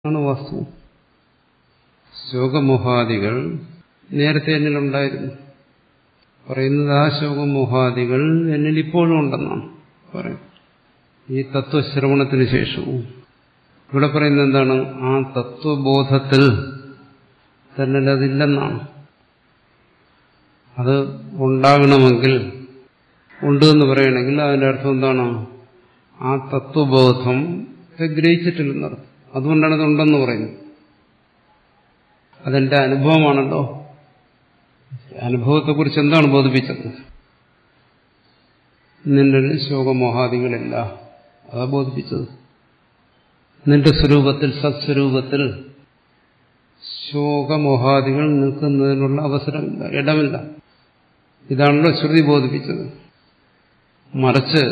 ആണ് വസ്തു ശോകമോഹാദികൾ നേരത്തെ എന്നിലുണ്ടായിരുന്നു പറയുന്നത് ആ ശോകമോഹാദികൾ എന്നിൽ ഇപ്പോഴും ഉണ്ടെന്നാണ് പറയും ഈ തത്വശ്രവണത്തിന് ശേഷവും ഇവിടെ പറയുന്നത് എന്താണ് ആ തത്വബോധത്തിൽ തന്നെ അതില്ലെന്നാണ് അത് ഉണ്ടാകണമെങ്കിൽ ഉണ്ട് എന്ന് പറയണമെങ്കിൽ അതിന്റെ അർത്ഥം എന്താണ് ആ തത്വബോധം ഗ്രഹിച്ചിട്ടില്ലെന്നർത്ഥം അതുകൊണ്ടാണ് അതുണ്ടെന്ന് പറയുന്നത് അതെന്റെ അനുഭവമാണല്ലോ അനുഭവത്തെക്കുറിച്ച് എന്താണ് ബോധിപ്പിച്ചത് നിന്റെ ശോകമോഹാദികളില്ല അതാ ബോധിപ്പിച്ചത് നിന്റെ സ്വരൂപത്തിൽ സത്സ്വരൂപത്തിൽ ശോകമോഹാദികൾ നിൽക്കുന്നതിനുള്ള അവസരമില്ല ഇടമില്ല ഇതാണല്ലോ ശ്രുതി ബോധിപ്പിച്ചത് മറിച്ച്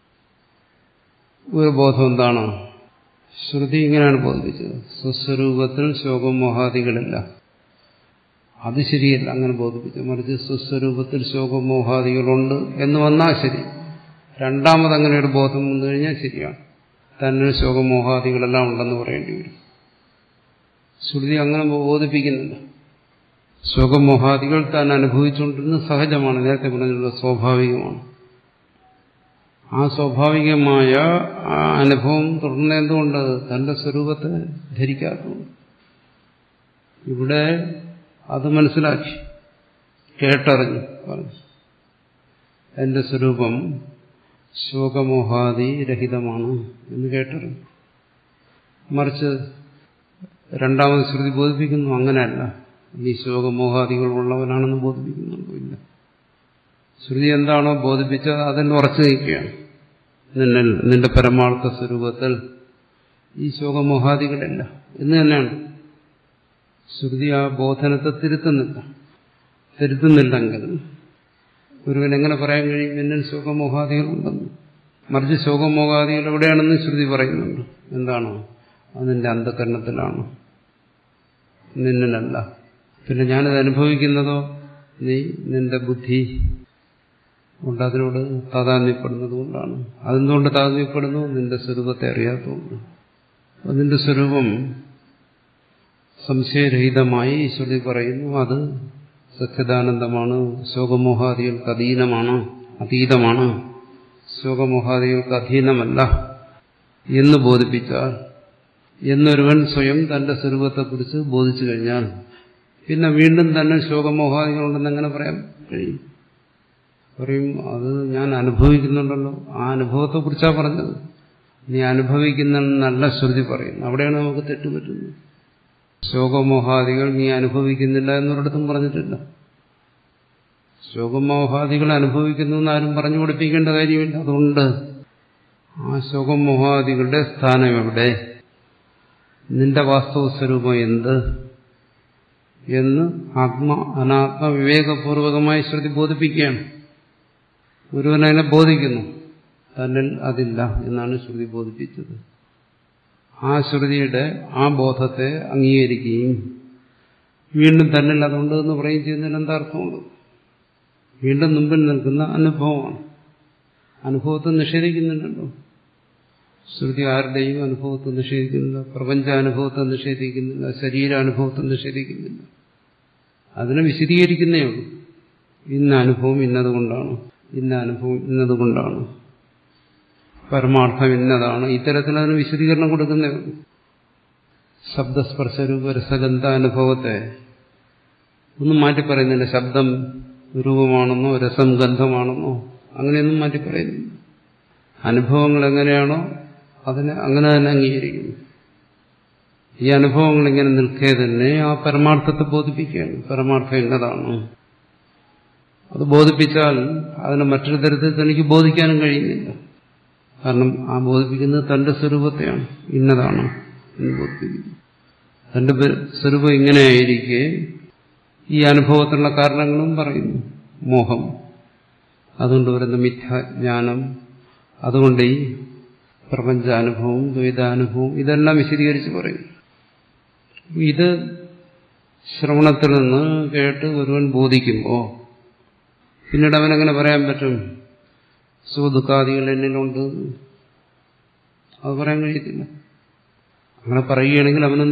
ഒരു ബോധം എന്താണ് ശ്രുതി ഇങ്ങനെയാണ് ബോധിപ്പിച്ചത് സ്വസ്വരൂപത്തിൽ ശോകമോഹാദികളില്ല അത് ശരിയല്ല അങ്ങനെ ബോധിപ്പിച്ചു മറിച്ച് സ്വസ്വരൂപത്തിൽ ശോകമോഹാദികളുണ്ട് എന്ന് വന്നാൽ ശരി രണ്ടാമത് അങ്ങനെ ഒരു ബോധം വന്നു കഴിഞ്ഞാൽ ശരിയാണ് തന്നെ ശോകമോഹാദികളെല്ലാം ഉണ്ടെന്ന് പറയേണ്ടി വരും ശ്രുതി അങ്ങനെ ബോധിപ്പിക്കുന്നില്ല ശോകമോഹാദികൾ താൻ അനുഭവിച്ചുകൊണ്ടിരുന്നത് സഹജമാണ് നേരത്തെ പറഞ്ഞിട്ടുള്ള സ്വാഭാവികമാണ് ആ സ്വാഭാവികമായ ആ അനുഭവം തുടർന്ന് എന്തുകൊണ്ട് തന്റെ സ്വരൂപത്തെ ധരിക്കാത്തതുകൊണ്ട് ഇവിടെ അത് മനസ്സിലാക്കി കേട്ടറിഞ്ഞു പറഞ്ഞു എന്റെ സ്വരൂപം ശോകമോഹാദി രഹിതമാണ് എന്ന് കേട്ടറിഞ്ഞു മറിച്ച് രണ്ടാമത് ശ്രുതി ബോധിപ്പിക്കുന്നു അങ്ങനെയല്ല നീ ശോകമോഹാദികൾ ഉള്ളവനാണെന്ന് ബോധിപ്പിക്കുന്നുണ്ടോ ഇല്ല ശ്രുതി എന്താണോ ബോധിപ്പിച്ചത് അതിൽ ഉറച്ചു നിൽക്കുകയാണ് നിന്നിൽ നിന്റെ പരമാർത്ഥ സ്വരൂപത്തിൽ ഈ ശോകമോഹാദികളില്ല എന്ന് തന്നെയാണ് ശ്രുതി ആ ബോധനത്തെ തിരുത്തുന്നില്ല തിരുത്തുന്നില്ലെങ്കിൽ ഒരുവൻ എങ്ങനെ പറയാൻ കഴിയും എന്നിൽ ശോകമോഹാദികളുണ്ടെന്ന് മറിച്ച് ശോകമോഹാദികൾ എവിടെയാണെന്ന് ശ്രുതി പറയുന്നുണ്ട് എന്താണോ അത് നിന്റെ അന്ധകരണത്തിലാണ് നിന്നിലല്ല പിന്നെ ഞാനത് അനുഭവിക്കുന്നതോ നീ നിന്റെ ബുദ്ധി കൊണ്ട് അതിനോട് താതാത്മ്യപ്പെടുന്നത് കൊണ്ടാണ് അതെന്തുകൊണ്ട് താതാത്മ്യപ്പെടുന്നു നിന്റെ സ്വരൂപത്തെ അറിയാത്തതുകൊണ്ട് നിന്റെ സ്വരൂപം സംശയരഹിതമായി ഈശ്വരി പറയുന്നു അത് സത്യദാനന്ദമാണ് ശോകമോഹാദികൾക്ക് അധീനമാണ് അതീതമാണ് ശോകമോഹാദികൾക്ക് അധീനമല്ല എന്ന് ബോധിപ്പിച്ചാൽ എന്നൊരുവൻ സ്വയം തന്റെ സ്വരൂപത്തെക്കുറിച്ച് ബോധിച്ചു കഴിഞ്ഞാൽ പിന്നെ വീണ്ടും തന്നെ ശോകമോഹാദികളുണ്ടെന്ന് എങ്ങനെ പറയാൻ കഴിയും പറയും അത് ഞാൻ അനുഭവിക്കുന്നുണ്ടല്ലോ ആ അനുഭവത്തെക്കുറിച്ചാണ് പറഞ്ഞത് നീ അനുഭവിക്കുന്ന നല്ല ശ്രുതി പറയുന്നു അവിടെയാണ് നമുക്ക് തെറ്റുപറ്റുന്നത് ശോകമോഹാദികൾ നീ അനുഭവിക്കുന്നില്ല എന്നൊരിടത്തും പറഞ്ഞിട്ടില്ല ശോകമോഹാദികൾ അനുഭവിക്കുന്നു എന്ന് ആരും പറഞ്ഞു പഠിപ്പിക്കേണ്ട കാര്യമില്ല അതുകൊണ്ട് ആ ശോകമോഹാദികളുടെ സ്ഥാനം എവിടെ നിന്റെ വാസ്തവ സ്വരൂപം എന്ത് എന്ന് ആത്മ അനാത്മ വിവേകപൂർവകമായി ശ്രുതി ബോധിപ്പിക്കുകയാണ് ഒരുവനതിനെ ബോധിക്കുന്നു തന്നിൽ അതില്ല എന്നാണ് ശ്രുതി ബോധിപ്പിച്ചത് ആ ശ്രുതിയുടെ ആ ബോധത്തെ അംഗീകരിക്കുകയും വീണ്ടും തന്നിൽ അതുണ്ട് എന്ന് പറയുകയും ചെയ്യുന്നതിന് എന്താ അർത്ഥമുണ്ട് വീണ്ടും മുമ്പിൽ നിൽക്കുന്ന അനുഭവമാണ് അനുഭവത്തെ നിഷേധിക്കുന്നുണ്ടല്ലോ ശ്രുതി ആരുടെയും അനുഭവത്തെ നിഷേധിക്കുന്നില്ല പ്രപഞ്ചാനുഭവത്തെ നിഷേധിക്കുന്നില്ല ശരീരാനുഭവത്തെ നിഷേധിക്കുന്നില്ല അതിനെ വിശദീകരിക്കുന്നേ ഉള്ളൂ ഇന്ന അനുഭവം ഇന്നതുകൊണ്ടാണ് ഇന്ന അനുഭവം ഇന്നതുകൊണ്ടാണ് പരമാർത്ഥം ഇന്നതാണ് ഇത്തരത്തിൽ അതിന് വിശദീകരണം കൊടുക്കുന്നേ ഉള്ളൂ ശബ്ദസ്പർശരൂപ രസഗന്ധ അനുഭവത്തെ ഒന്നും മാറ്റി പറയുന്നില്ല ശബ്ദം രൂപമാണെന്നോ രസം ഗന്ധമാണെന്നോ അങ്ങനെയൊന്നും മാറ്റി പറയുന്നില്ല അനുഭവങ്ങൾ എങ്ങനെയാണോ അതിനെ അങ്ങനെ തന്നെ അംഗീകരിക്കുന്നു ഈ അനുഭവങ്ങൾ ഇങ്ങനെ നിൽക്കേ തന്നെ ആ പരമാർത്ഥത്തെ ബോധിപ്പിക്കുകയാണ് പരമാർത്ഥം എന്നതാണ് അത് ബോധിപ്പിച്ചാൽ അതിനെ മറ്റൊരു തരത്തിൽ തനിക്ക് ബോധിക്കാനും കഴിയുന്നില്ല കാരണം ആ ബോധിപ്പിക്കുന്നത് തന്റെ സ്വരൂപത്തെയാണ് ഇന്നതാണ് എന്ന് ബോധിപ്പിക്കുന്നു തന്റെ സ്വരൂപം ഇങ്ങനെയായിരിക്കെ ഈ അനുഭവത്തിനുള്ള കാരണങ്ങളും പറയുന്നു മോഹം അതുകൊണ്ട് വരുന്ന മിഥ്യാജ്ഞാനം അതുകൊണ്ട് ഈ പ്രപഞ്ചാനുഭവം ദ്വൈതാനുഭവം ഇതെല്ലാം വിശദീകരിച്ച് പറയും ഇത് ശ്രവണത്തിൽ നിന്ന് കേട്ട് ഒരുവൻ ബോധിക്കുമ്പോൾ പിന്നീട് അവനെങ്ങനെ പറയാൻ പറ്റും സുഖദുഃഖാദികൾ എന്നിലുണ്ട് അത് പറയാൻ കഴിയത്തില്ല അങ്ങനെ പറയുകയാണെങ്കിൽ അവന്